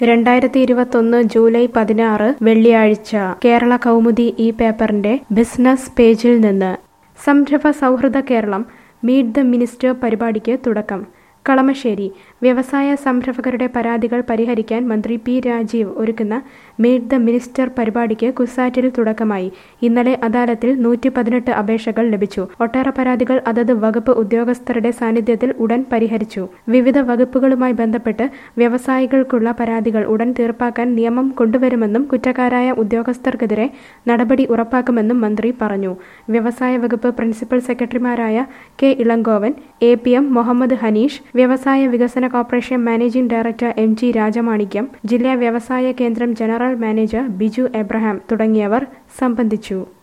രണ്ടായിരത്തി ഇരുപത്തൊന്ന് ജൂലൈ പതിനാറ് വെള്ളിയാഴ്ച കേരള കൗമുദി ഈ പേപ്പറിന്റെ ബിസിനസ് പേജിൽ നിന്ന് സംരംഭ സൗഹൃദ കേരളം മീറ്റ് ദ മിനിസ്റ്റർ പരിപാടിക്ക് തുടക്കം കളമശ്ശേരി വ്യവസായ സംരംഭകരുടെ പരാതികൾ പരിഹരിക്കാൻ മന്ത്രി പി രാജീവ് ഒരുക്കുന്ന മീറ്റ് ദ മിനിസ്റ്റർ പരിപാടിക്ക് കുസാറ്റിൽ തുടക്കമായി ഇന്നലെ അദാലത്തിൽ നൂറ്റി പതിനെട്ട് അപേക്ഷകൾ ലഭിച്ചു ഒട്ടേറെ പരാതികൾ അതത് വകുപ്പ് ഉദ്യോഗസ്ഥരുടെ സാന്നിധ്യത്തിൽ ഉടൻ പരിഹരിച്ചു വിവിധ വകുപ്പുകളുമായി ബന്ധപ്പെട്ട് വ്യവസായികൾക്കുള്ള പരാതികൾ ഉടൻ തീർപ്പാക്കാൻ നിയമം കൊണ്ടുവരുമെന്നും കുറ്റക്കാരായ ഉദ്യോഗസ്ഥർക്കെതിരെ നടപടി ഉറപ്പാക്കുമെന്നും മന്ത്രി പറഞ്ഞു വ്യവസായ വകുപ്പ് പ്രിൻസിപ്പൽ സെക്രട്ടറിമാരായ K Elangovan A P M Muhammad Hanish വ്യവസായ വികസന corporation managing director M G Rajamanickam ജില്ലാ വ്യവസായ കേന്ദ്രം ജനറൽ മാനേജർ ബിജു എബ്രഹാം തുടങ്ങിയവർ സംബന്ധിച്ചു